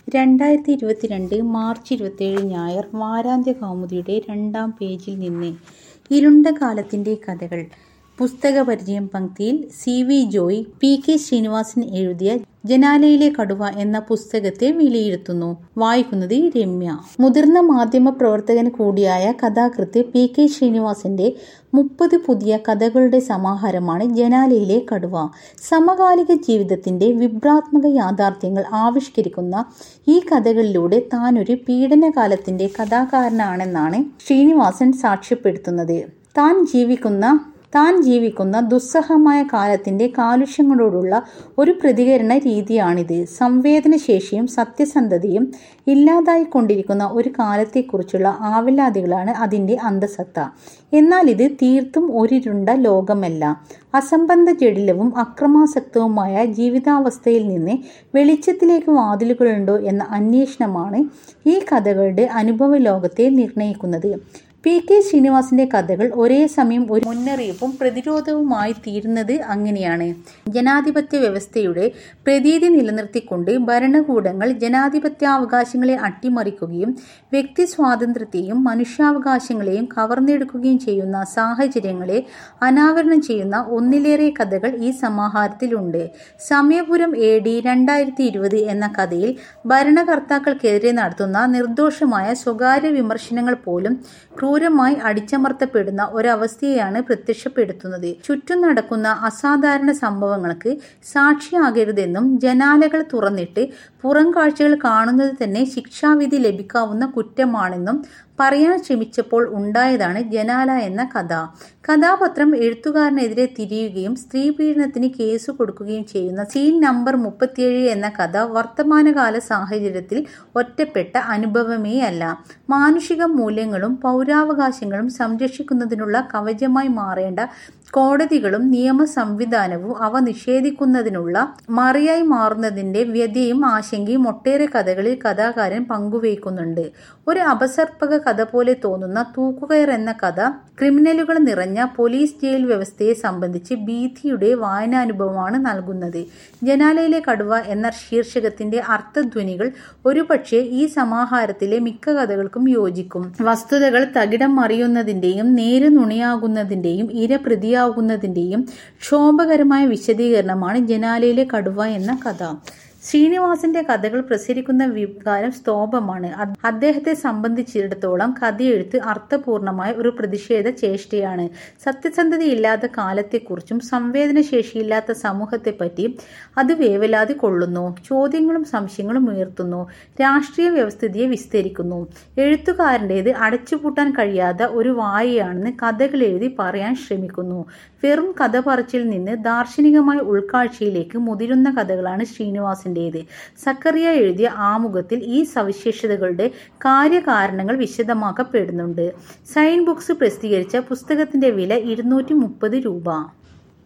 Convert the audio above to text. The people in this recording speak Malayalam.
രണ്ടായിരത്തി ഇരുപത്തിരണ്ട് മാർച്ച് ഇരുപത്തിയേഴ് ഞായർ വാരാന്ത്യ കൗമുദിയുടെ രണ്ടാം പേജിൽ നിന്ന് ഇരുണ്ട കാലത്തിന്റെ കഥകൾ പുസ്തക പരിചയം പങ്ക്തിയിൽ C V Joy P K Sreenivasan എഴുതിയ ജനാലയിലെ കടുവ എന്ന പുസ്തകത്തെ വിലയിരുത്തുന്നു വായിക്കുന്നത് രമ്യ മുതിർന്ന മാധ്യമ പ്രവർത്തകൻ കൂടിയായ കഥാകൃത്ത് പി കെ ശ്രീനിവാസന്റെ മുപ്പത് പുതിയ കഥകളുടെ സമാഹാരമാണ് ജനാലയിലെ കടുവ സമകാലിക ജീവിതത്തിന്റെ വിഭ്രാത്മക യാഥാർത്ഥ്യങ്ങൾ ആവിഷ്കരിക്കുന്ന ഈ കഥകളിലൂടെ താനൊരു പീഡനകാലത്തിന്റെ കഥാകാരനാണെന്നാണ് ശ്രീനിവാസൻ സാക്ഷ്യപ്പെടുത്തുന്നത് താൻ ജീവിക്കുന്ന താൻ ജീവിക്കുന്ന ദുസ്സഹമായ കാലത്തിന്റെ കാലുഷ്യങ്ങളോടുള്ള ഒരു പ്രതികരണ രീതിയാണിത് സംവേദനശേഷിയും സത്യസന്ധതയും ഇല്ലാതായിക്കൊണ്ടിരിക്കുന്ന ഒരു കാലത്തെക്കുറിച്ചുള്ള ആവലാതികളാണ് അതിന്റെ അന്തസത്ത എന്നാൽ ഇത് തീർത്തും ഒരിരുണ്ട ലോകമല്ല അസംബന്ധ ജടിലവും അക്രമാസക്തവുമായ ജീവിതാവസ്ഥയിൽ നിന്ന് വെളിച്ചത്തിലേക്ക് വാതിലുകളുണ്ടോ എന്ന അന്വേഷണമാണ് ഈ കഥകളുടെ അനുഭവ ലോകത്തെ നിർണയിക്കുന്നത് പി കെ ശ്രീനിവാസിന്റെ കഥകൾ ഒരേ സമയം ഒരു മുന്നറിയിപ്പും പ്രതിരോധവുമായി തീരുന്നത് അങ്ങനെയാണ് ജനാധിപത്യ വ്യവസ്ഥയുടെ പ്രതീതി നിലനിർത്തിക്കൊണ്ട് ഭരണകൂടങ്ങൾ ജനാധിപത്യാവകാശങ്ങളെ അട്ടിമറിക്കുകയും വ്യക്തി സ്വാതന്ത്ര്യത്തെയും മനുഷ്യാവകാശങ്ങളെയും കവർന്നെടുക്കുകയും ചെയ്യുന്ന സാഹചര്യങ്ങളെ അനാവരണം ചെയ്യുന്ന ഒന്നിലേറെ കഥകൾ ഈ സമാഹാരത്തിലുണ്ട് സമയപുരം എ ഡി രണ്ടായിരത്തി ഇരുപത് എന്ന കഥയിൽ ഭരണകർത്താക്കൾക്കെതിരെ നടത്തുന്ന നിർദോഷമായ സ്വകാര്യ വിമർശനങ്ങൾ പോലും ക്രൂരമായി അടിച്ചമർത്തപ്പെടുന്ന ഒരവസ്ഥയെയാണ് പ്രത്യക്ഷപ്പെടുത്തുന്നത് ചുറ്റും നടക്കുന്ന അസാധാരണ സംഭവങ്ങൾക്ക് സാക്ഷിയാകരുതെന്നും ജനാലകൾ തുറന്നിട്ട് പുറം കാഴ്ചകൾ കാണുന്നത് തന്നെ ശിക്ഷാവിധി ലഭിക്കാവുന്ന കുറ്റമാണെന്നും പറയാൻ ശ്രമിച്ചപ്പോൾ ഉണ്ടായതാണ് ജനാല എന്ന കഥ കഥാപത്രം എഴുത്തുകാരനെതിരെ തിരിയുകയും സ്ത്രീ പീഡനത്തിന് കേസ് കൊടുക്കുകയും ചെയ്യുന്ന സീൻ നമ്പർ മുപ്പത്തിയേഴ് എന്ന കഥ വർത്തമാനകാല സാഹചര്യത്തിൽ ഒറ്റപ്പെട്ട അനുഭവമേ അല്ല മാനുഷിക മൂല്യങ്ങളും പൗരാവകാശങ്ങളും സംരക്ഷിക്കുന്നതിനുള്ള കവചമായി മാറേണ്ട കോടതികളും നിയമ സംവിധാനവും അവ നിഷേധിക്കുന്നതിനുള്ള മറിയായി മാറുന്നതിന്റെ വ്യതയും ആശങ്കയും ഒട്ടേറെ കഥകളിൽ കഥാകാരൻ പങ്കുവയ്ക്കുന്നുണ്ട് ഒരു അപസർപ്പക കഥ പോലെ തോന്നുന്ന തൂക്കുകയർ എന്ന കഥ ക്രിമിനലുകൾ നിറഞ്ഞ പോലീസ് ജയിൽ വ്യവസ്ഥയെ സംബന്ധിച്ച് ഭീതിയുടെ വായനാനുഭവമാണ് നൽകുന്നത് ജനാലയിലെ കടുവ എന്ന ശീർഷകത്തിന്റെ അർത്ഥധ്വനികൾ ഒരുപക്ഷെ ഈ സമാഹാരത്തിലെ മിക്ക കഥകൾക്കും യോജിക്കും വസ്തുതകൾ തകിടം മറിയുന്നതിന്റെയും നേര് നുണിയാകുന്നതിന്റെയും ഇര പ്രതിയാകുന്നതിന്റെയും ക്ഷോഭകരമായ വിശദീകരണമാണ് ജനാലയിലെ കടുവ എന്ന കഥ ശ്രീനിവാസന്റെ കഥകൾ പ്രസരിക്കുന്ന വികാരം സ്തോഭമാണ് അദ്ദേഹത്തെ സംബന്ധിച്ചിടത്തോളം കഥയെഴുത്ത് അർത്ഥപൂർണമായ ഒരു പ്രതിഷേധ ചേഷ്ടയാണ് സത്യസന്ധതയില്ലാത്ത കാലത്തെക്കുറിച്ചും സംവേദനശേഷിയില്ലാത്ത സമൂഹത്തെപ്പറ്റി അത് വേവലാതി കൊള്ളുന്നു ചോദ്യങ്ങളും സംശയങ്ങളും ഉയർത്തുന്നു രാഷ്ട്രീയ വ്യവസ്ഥിതിയെ വിസ്തരിക്കുന്നു എഴുത്തുകാരൻ്റേത് അടച്ചുപൂട്ടാൻ കഴിയാത്ത ഒരു വായയാണെന്ന് കഥകൾ എഴുതി പറയാൻ ശ്രമിക്കുന്നു വെറും കഥ പറച്ചിൽ നിന്ന് ദാർശനികമായ ഉൾക്കാഴ്ചയിലേക്ക് മുതിരുന്ന കഥകളാണ് ശ്രീനിവാസിൻ്റേത് സക്കറിയ എഴുതിയ ആമുഖത്തിൽ ഈ സവിശേഷതകളുടെ കാര്യകാരണങ്ങൾ വിശദമാക്കപ്പെടുന്നുണ്ട് സൈൻ ബുക്സ് പ്രസിദ്ധീകരിച്ച പുസ്തകത്തിന്റെ വില ഇരുന്നൂറ്റി മുപ്പത് രൂപ